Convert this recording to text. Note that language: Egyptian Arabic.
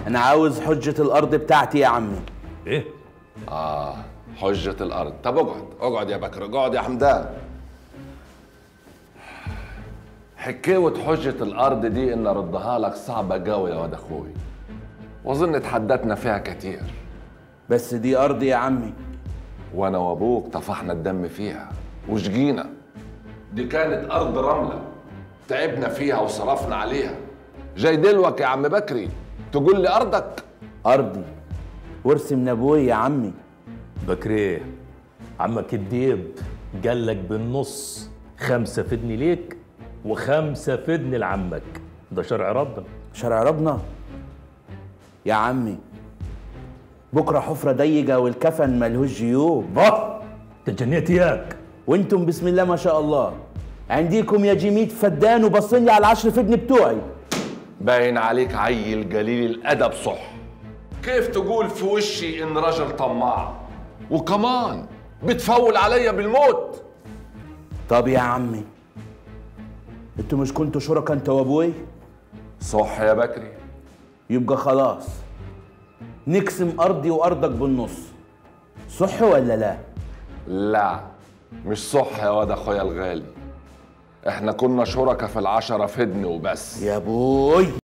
انا عاوز حجة الارض بتاعتي يا عمي ايه اه حجة الارض طب اقعد اقعد يا بكر اقعد يا حمدان حكاوة حجة الأرض دي إن أردها لك صعبة قوي يا واد أخوي وأظن تحدثنا فيها كتير بس دي ارضي يا عمي وأنا وأبوك طفحنا الدم فيها وشقينا دي كانت أرض رملة تعبنا فيها وصرفنا عليها جاي دلوك يا عم بكري تقول لي أرضك ارضي ورث من ابوي يا عمي بكري عمك الديب قال لك بالنص خمسة فدني ليك وخمسة فدني لعمك ده شرع ربنا شرع ربنا يا عمي بكره حفرة ضيقة والكفن ملهوش جيوب بط تجنيت اياك وانتم بسم الله ما شاء الله عنديكم يا جميد فدان وبصين لي على العشر فدن بتوعي باين عليك عيل قليل الأدب صح كيف تقول في وشي إن رجل طماع وكمان بتفول عليا بالموت طب يا عمي انتوا مش كنتوا شركاء انت وابوي صح يا بكري يبقى خلاص نقسم ارضي وارضك بالنص صح ولا لا لا مش صح يا واد اخويا الغالي احنا كنا شركاء في العشرة فدن وبس يا بوي